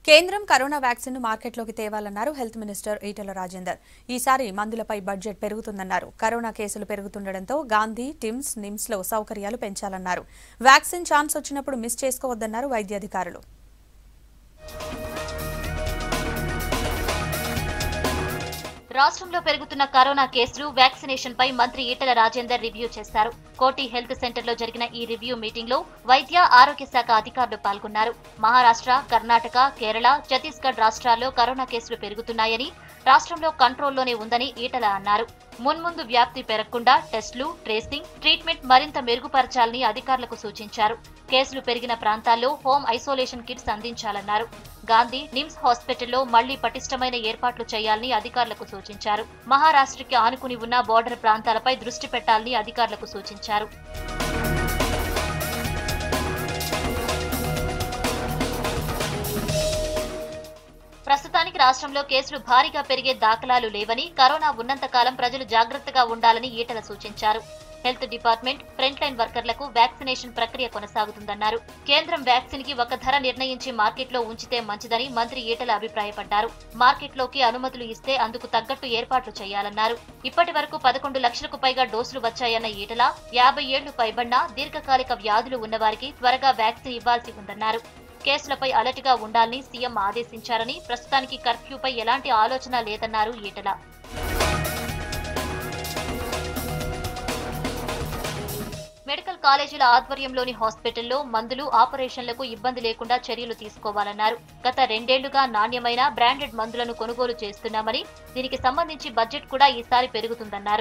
కేంద్రం corona vaccine ను మార్కెట్లోకి తేవాలన్నారు హెల్త్ మినిస్టర్ ఈటెల రాజేందర్ ఈసారి మందులపై బడ్జెట్ పెరుగుతుందన్నారు కరోనా కేసులు పెరుగుతుండటంతో గాంధీ టిమ్స్ నిమ్స్ లో సౌకర్యాలు పెంచాలన్నారు వ్యాక్సిన్ ఛాన్స్ వచ్చినప్పుడు మిస్ చేసుకోవద్దన్నారు వైద్యాధికారులు రాష్ట్రంలో పెరుగుతున్న కరోనా కేసులు వ్యాక్సినేషన్ పై మంత్రి ఈటెల రాజేందర్ రివ్యూ చేశారు కోటి హెల్త్ సెంటర్ లో జరిగిన ఈ రివ్యూ మీటింగ్ లో వైద్య ఆరోగ్య శాఖ అధికారులు పాల్గొన్నారు మహారాష్ట్ర కర్ణాటక కేరళ ఛత్తీస్గఢ్ రాష్ట్రాల్లో కరోనా కేసులు పెరుగుతున్నాయని రాష్ట్రంలో కంట్రోల్లోనే ఉందని ఈటెల అన్నారు మున్ముందు వ్యాప్తి పెరగకుండా టెస్టులు ట్రేసింగ్ ట్రీట్మెంట్ మరింత మెరుగుపరచాలని అధికారులకు సూచించారు కేసులు పెరిగిన ప్రాంతాల్లో హోమ్ ఐసోలేషన్ కిట్స్ అందించాలన్నారు గాంధీ నిమ్స్ హాస్పిటల్లో మళ్లీ పటిష్టమైన ఏర్పాట్లు చేయాలని అధికారులకు సూచించారు మహారాష్ట్రకి ఆనుకుని ఉన్న బోర్డర్ ప్రాంతాలపై దృష్టి పెట్టాలని అధికారులకు సూచించారు ప్రస్తుతానికి రాష్ట్రంలో కేసులు భారీగా పెరిగే దాఖలాలు లేవని కరోనా ఉన్నంతకాలం ప్రజలు జాగ్రత్తగా ఉండాలని ఈటల సూచించారు హెల్త్ డిపార్ట్మెంట్ ఫ్రంట్ లైన్ వర్కర్లకు వ్యాక్సినేషన్ ప్రక్రియ కొనసాగుతుందన్నారు కేంద్రం వ్యాక్సిన్ కి ఒక ధర నిర్ణయించి మార్కెట్లో ఉంచితే మంచిదని మంత్రి ఈటల అభిప్రాయపడ్డారు మార్కెట్లోకి అనుమతులు ఇస్తే అందుకు తగ్గట్టు ఏర్పాట్లు చేయాలన్నారు ఇప్పటి వరకు పదకొండు లక్షలకు పైగా డోసులు వచ్చాయన్న ఈటల యాభై ఏళ్లు పైబడిన దీర్ఘకాలిక వ్యాధులు ఉన్నవారికి త్వరగా వ్యాక్సిన్ ఇవ్వాల్సి ఉందన్నారు కేసులపై అలర్ట్గా ఉండాలని సీఎం ఆదేశించారని ప్రస్తుతానికి కర్ఫ్యూపై ఎలాంటి ఆలోచన లేదన్నారు ఈటల మెడికల్ కాలేజీల ఆధ్వర్యంలోని హాస్పిటల్లో మందులు ఆపరేషన్లకు ఇబ్బంది లేకుండా చర్యలు తీసుకోవాలన్నారు గత రెండేళ్లుగా నాణ్యమైన బ్రాండెడ్ మందులను కొనుగోలు చేస్తున్నామని దీనికి సంబంధించి బడ్జెట్ కూడా ఈసారి పెరుగుతుందన్నారు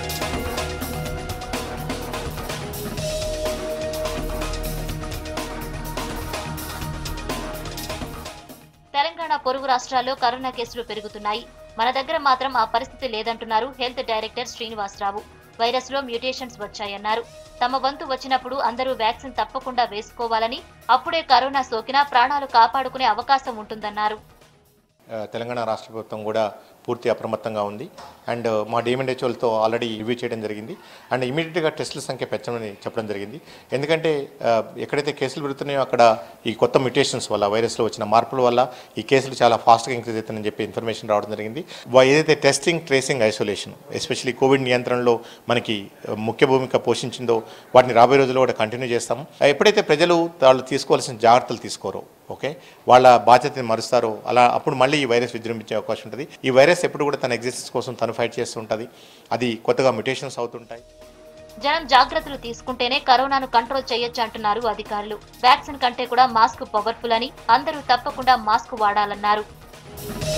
తెలంగాణ పొరుగు రాష్ట్రాల్లో కరోనా కేసులు పెరుగుతున్నాయి మన దగ్గర మాత్రం ఆ పరిస్థితి లేదంటున్నారు హెల్త్ డైరెక్టర్ శ్రీనివాసరావు వైరస్ లో మ్యూటేషన్స్ వచ్చాయన్నారు తమ వంతు వచ్చినప్పుడు అందరూ వ్యాక్సిన్ తప్పకుండా వేసుకోవాలని అప్పుడే కరోనా సోకినా ప్రాణాలు కాపాడుకునే అవకాశం ఉంటుందన్నారు ఆ, తెలంగాణ రాష్ట్ర ప్రభుత్వం కూడా పూర్తి అప్రమత్తంగా ఉంది అండ్ మా డిఎంఎన్హెచ్ఓలతో ఆల్రెడీ రివ్యూ చేయడం జరిగింది అండ్ ఇమీడియట్గా టెస్టుల సంఖ్య పెంచమని చెప్పడం జరిగింది ఎందుకంటే ఆ, ఎక్కడైతే కేసులు పెరుగుతున్నాయో అక్కడ ఈ కొత్త మ్యుటేషన్స్ వల్ల వైరస్లో వచ్చిన మార్పుల వల్ల ఈ కేసులు చాలా ఫాస్ట్గా ఇంక్రీజ్ అవుతాయని చెప్పి ఇన్ఫర్మేషన్ రావడం జరిగింది వా- ఏదైతే testing tracing isolation especially covid నియంత్రణలో మనకి ఆ, ముఖ్య భూమిక పోషించిందో వాటిని రాబోయే రోజుల్లో కూడా కంటిన్యూ చేస్తాము ఆ, ఎప్పుడైతే ప్రజలు వాళ్ళు తీసుకోవాల్సిన జాగ్రత్తలు తీసుకోరో ఓకే వాళ్ళ బాధ్యతని మరుస్తారో అలా అప్పుడు మళ్ళీ ఈ వైరస్ విజృంభించే అవకాశం ఉంటుంది ఈ వైరస్ ఎప్పుడు కూడా తన ఎగ్జిస్టెన్స్ కోసం తను ఫైట్ చేస్తుంటుంది అది కొత్తగా మ్యుటేషన్స్ అవుతుంటాయి జనం జాగ్రత్తలు తీసుకుంటేనే కరోనాను కంట్రోల్ చేయొచ్చు అంటున్నారు అధికారులు వ్యాక్సిన్ కంటే కూడా మాస్క్ పవర్ఫుల్ అని అందరూ తప్పకుండా మాస్క్ వాడాలన్నారు